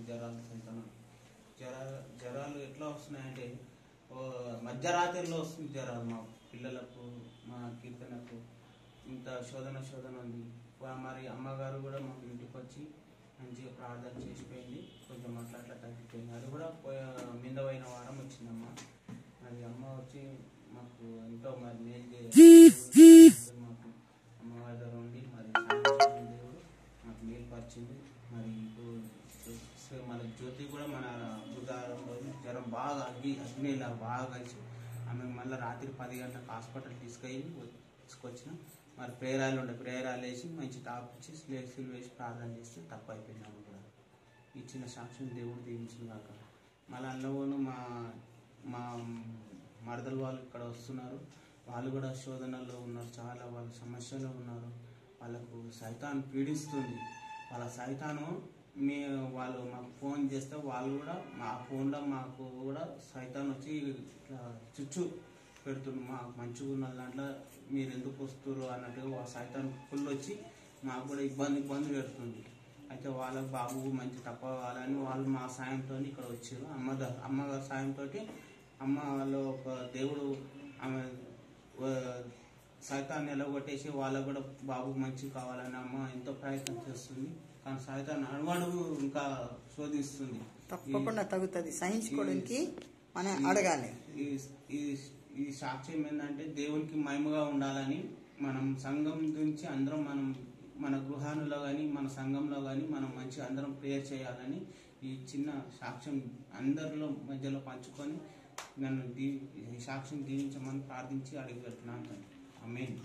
జ్వరాలు సైతం జ్వర జ్వరాలు ఎట్లా వస్తున్నాయంటే ఓ మధ్యరాత్రిలో వస్తుంది జ్వరాలు మా పిల్లలకు మా కీర్తనకు ఇంత శోధన శోధన ఉంది వా- మరి అమ్మగారు కూడా మాకు ఇంటికి వచ్చి మంచిగా ప్రార్థన చేసిపోయింది కొంచెం అట్లా అట్లా తగ్గిపోయింది అది కూడా పోయే- మింద పోయిన వారం వచ్చిందమ్మ మరి అమ్మ వచ్చి మాకు ఎంతో మరి మేలు చేయాలి మాకు అమ్మవారి దగ్గర ఉండి మరి సాయం చేసిన దేవుడు మాకు మేలు పరిచింది మరి ఇప్పుడు సో మన జ్యోతి కూడా మన బుధవారంలో జ్వరం బాగా అగ్గి అగ్నిలా బాగా కలిసి ఆమె మళ్ళీ రాత్రి పది గంటలకు హాస్పిటల్ తీసుకెళ్ళి తీసుకొచ్చిన మరి ప్రేరాలు ఉండే ప్రేరాలు వేసి మంచి టాప్ ఇచ్చి స్లేక్స్లు వేసి ప్రార్థన చేస్తే తప్పు అయిపోయింది ఆమె కూడా ఇచ్చిన సాక్ష్యం దేవుడు దీవించిన కాక మళ్ళీ అందులోను మా మా మరదలు వాళ్ళు ఇక్కడ వస్తున్నారు వాళ్ళు కూడా శోధనలో ఉన్నారు చాలా వాళ్ళ సమస్యలో ఉన్నారు వాళ్ళకు సైతాన్ పీడిస్తుంది వాళ్ళ సైతాను మీ వాళ్ళు మాకు ఫోన్ చేస్తే వాళ్ళు కూడా మా ఫోన్లో మాకు కూడా సైతాన్ వచ్చి ఇట్లా చుచ్చు పెడుతుంది మాకు మంచిగా ఉన్న దాంట్లో మీరు ఎందుకు వస్తున్నారు అన్నట్టుగా వాళ్ళ సైతాన్ ఫుల్ వచ్చి మాకు కూడా ఇబ్బంది ఇబ్బంది పెడుతుంది అయితే వాళ్ళ బాబు మంచి తప్ప కావాలని వాళ్ళు మా సాయంతో ఇక్కడ వచ్చారు అమ్మ ద- అమ్మగారి సాయంతో అమ్మ వాళ్ళు ఒక దేవుడు ఆమె వ- సైతాన్ని ఎలగొట్టేసి వాళ్ళకు కూడా బాబు మంచి కావాలని అమ్మ ఎంతో ప్రయత్నం చేస్తుంది కానీ సైతాన్ని అణువణువు ఇంకా శోధిస్తుంది తప్పకుండా తగ్గుతుంది సహించుకోవడానికి మనం అడగాలి ఈ ఈ ఈ సాక్ష్యం ఏంటంటే దేవునికి మహిమగా ఉండాలని మనం సంఘం నుంచి అందరం మనం మన గృహాలలో కానీ మన సంఘంలో కానీ మనం మంచి అందరం ప్రేయర్ చేయాలని ఈ చిన్న సాక్ష్యం అందరిలో మధ్యలో పంచుకొని నన్ను దీ ఈ సాక్ష్యం దీవించమని ప్రార్థించి అడిగి పెడుతున్నాను ఆమెన్